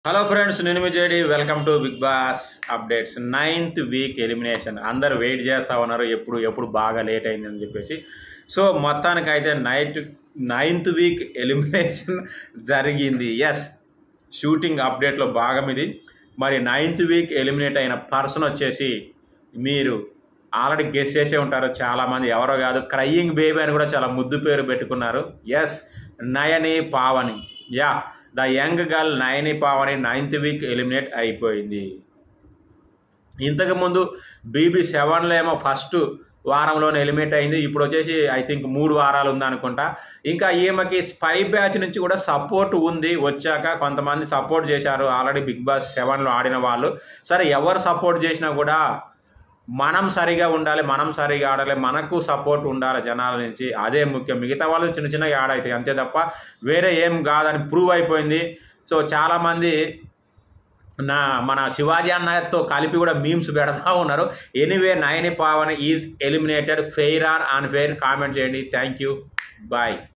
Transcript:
hello friends నేను మీ JD welcome to Bigg Boss updates ninth week elimination అందరు wait చేస్తూ ఉన్నారు ఎప్పుడు ఎప్పుడు బాగా లేట్ అయిందని చెప్పేసి సో మొత్తానికైతే నైట్ నైన్త్ వీక్ ఎలిమినేషన్ జరిగింది ఎస్ షూటింగ్ అప్డేట్లో భాగం ఇది మరి నైన్త్ వీక్ ఎలిమినేట్ అయిన పర్సన్ వచ్చేసి మీరు ఆల్రెడీ గెస్ చేసే ఉంటారు చాలామంది ఎవరో కాదు క్రయింగ్ బేబీ అని కూడా చాలా ముద్దు పేరు పెట్టుకున్నారు yes Nayani Pavani yeah the young girl Nayani Pavani ninth week eliminate అయిపోయింది ఇంతకుముందు బీబీ సెవెన్లో ఏమో ఫస్ట్ వారంలోనే ఎలిమినేట్ అయింది ఇప్పుడు వచ్చేసి ఐ థింక్ మూడు వారాలు ఉందనుకుంటా ఇంకా ఈమెకి స్పై బ్యాచ్ నుంచి కూడా సపోర్ట్ ఉంది వచ్చాక కొంతమంది సపోర్ట్ చేశారు ఆల్రెడీ బిగ్ బాస్ సెవెన్లో ఆడిన వాళ్ళు సరే ఎవరు సపోర్ట్ చేసినా కూడా మనం సరిగా ఉండాలి మనం సరిగా ఆడాలి మనకు సపోర్ట్ ఉండాలి జనాల నుంచి అదే ముఖ్యం మిగతా వాళ్ళు చిన్న చిన్న యాడ్ అవుతాయి అంతే తప్ప వేరే ఏం కాదని ప్రూవ్ అయిపోయింది సో చాలామంది నా మన శివాజీ అన్నతో కలిపి కూడా మీమ్స్ పెడతా ఉన్నారు anyway nine Pavan is eliminated fair or unfair comment చేయండి థ్యాంక్ యూ బాయ్